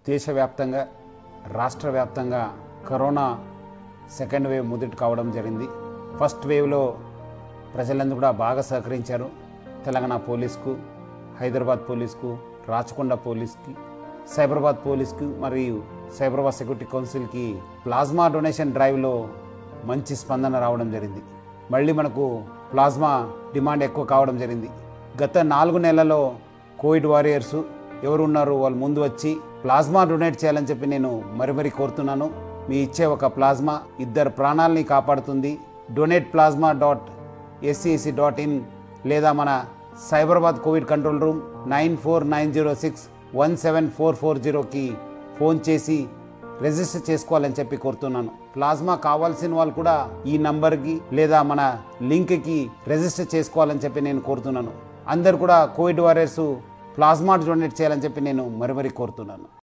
దేశవ్యాప్తంగా రాష్ట్ర వ్యాప్తంగా కరోనా సెకండ్ వేవ్ ముదిటి కావడం జరిగింది ఫస్ట్ వేవ్లో ప్రజలందరూ కూడా బాగా సహకరించారు తెలంగాణ పోలీస్కు హైదరాబాద్ పోలీస్కు రాచకొండ పోలీస్కి సైబరాబాద్ పోలీస్కి మరియు సైబరాబాద్ సెక్యూరిటీ కౌన్సిల్కి ప్లాస్మా డొనేషన్ డ్రైవ్లో మంచి స్పందన రావడం జరిగింది మళ్ళీ మనకు ప్లాస్మా డిమాండ్ ఎక్కువ కావడం జరిగింది గత నాలుగు నెలల్లో కోవిడ్ వారియర్స్ ఎవరు ఉన్నారు వాళ్ళు ముందు వచ్చి ప్లాస్మా డొనేట్ చేయాలని చెప్పి నేను మరి మరీ కోరుతున్నాను మీ ఇచ్చే ఒక ప్లాస్మా ఇద్దరు ప్రాణాలని కాపాడుతుంది donate plasma dot SCSC dot in లేదా మన Cyberabad COVID control room nine four nine zero six one seven four four జీరోకి ఫోన్ చేసి రిజిస్టర్ చేసుకోవాలని చెప్పి కోరుతున్నాను ప్లాస్మా కావాల్సిన వాళ్ళు కూడా ఈ నంబర్కి లేదా మన లింక్కి రిజిస్టర్ చేసుకోవాలని చెప్పి నేను కోరుతున్నాను అందరు కూడా కోవిడ్ వారియర్స్ ప్లాస్మా డొనేట్ చేయాలని చెప్పి నేను మరి మరీ కోరుతున్నాను